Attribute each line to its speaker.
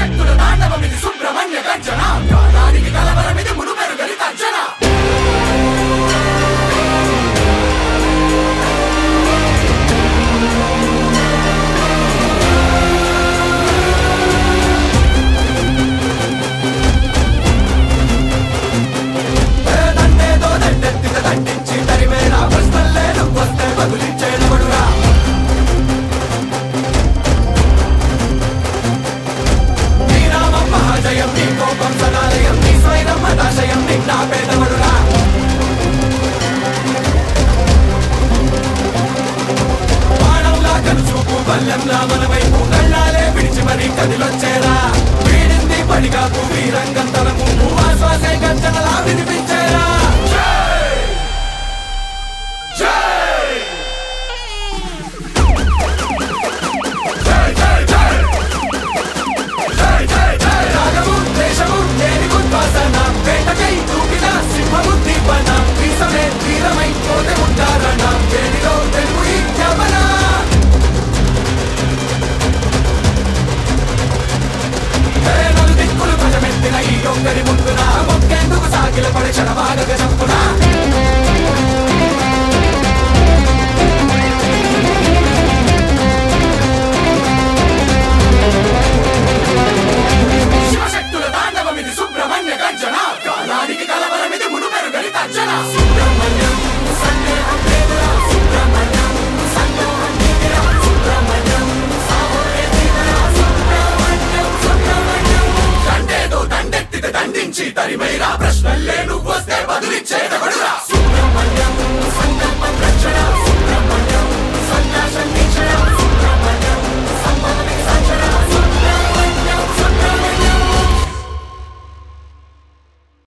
Speaker 1: శివశక్తుల తాండవమిది సుబ్రహ్మణ్య గర్జన కాలానికి కలవరమిది మునుపెరుగని తర్జన దండేదో దండెత్తిన దండించి తరిమేరా ప్రశ్నల్లే నువ్వొస్తే బదులిచ్చేదవడురా నీ నామం మహాజయం నీ కోపం సదాలయం నీ స్వైరం మదాశయం నీ నా పేదవడురా బాణంలా కనుచూపు బల్లెంలా మన వైపు కళ్ళాలే విడిచి మరీ కదిలొచ్చేరా వీడింది పడిగాపు వీరంగం తన ముందు ఆశ్వాసే గంజనలా వినిపించేరా జై! జై! జై, జై, జై! జై, జై, జై! రాగము, ద్వేషము, లేని ఉద్వాసన, వేటకై దూకిన సింహము దీపన, వీసమే వీరమై పోతే ఉంటారణ, వేడిలో తెలుగు ఈ యవన. ఏ నలుదిక్కులు భజమెత్తిన ఈ ఒక్కరి ముందున, మొక్కేందుకు సాగిల పడి క్షణమాగక చంపునా శివశక్తుల తాండవమిది సుబ్రహ్మణ్య గర్జన కాలానికి కలవరమిది మునుపెరుగని తర్జన సుబ్రహ్మణ్యం సందేహం లేదురా సుబ్రహ్మణ్యం సందేహం నీదిరా సుబ్రహ్మణ్యం సాహోరే తీరరా సుబ్రహ్మణ్యం సుబ్రహ్మణ్యం దండేదో దండెత్తితే దండించి తరిమైరా ప్రశ్నల్లే నువ్వొస్తే బదులిచ్చేదవడు